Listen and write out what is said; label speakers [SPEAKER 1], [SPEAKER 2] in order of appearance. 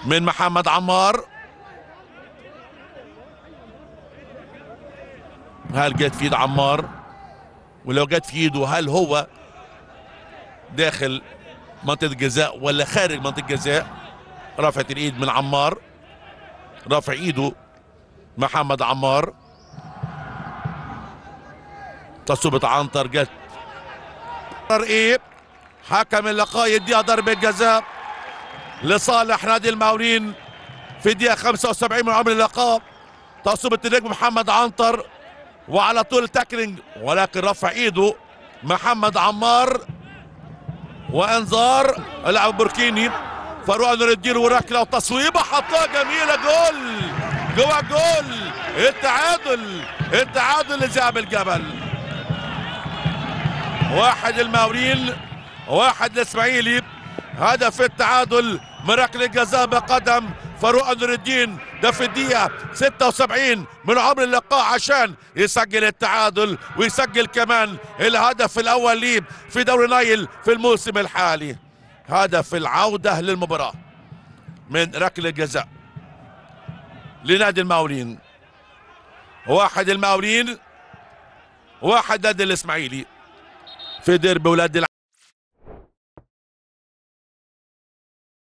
[SPEAKER 1] من محمد عمار هل جت في ايد عمار ولو جت في ايده هل هو داخل منطقة الجزاء ولا خارج منطقة الجزاء رفعت الايد من عمار رفع ايده محمد عمار تصوبة عنتر جت قرر ايه حكم اللقاء يديها ضربة جزاء لصالح نادي المقاولين في الدقيقة 75 من عمر اللقاء تصوبة النجم محمد عنتر وعلى طول تاكلينج ولكن رفع ايده محمد عمار وانذار اللاعب بوركيني فاروق نور الدين وركله وتصويبه حطها جميله جول جوا جول التعادل التعادل لذئاب الجبل واحد المقاولين واحد الاسماعيلي هدف التعادل من ركله جزاء بقدم فاروق نور الدين ده في الدقيقة 76 من عمر اللقاء عشان يسجل التعادل ويسجل كمان الهدف الأول ليه في دوري نايل في الموسم الحالي هدف العودة للمباراة من ركلة جزاء لنادي المقاولين واحد المقاولين واحد نادي الإسماعيلي في ديربي ولاد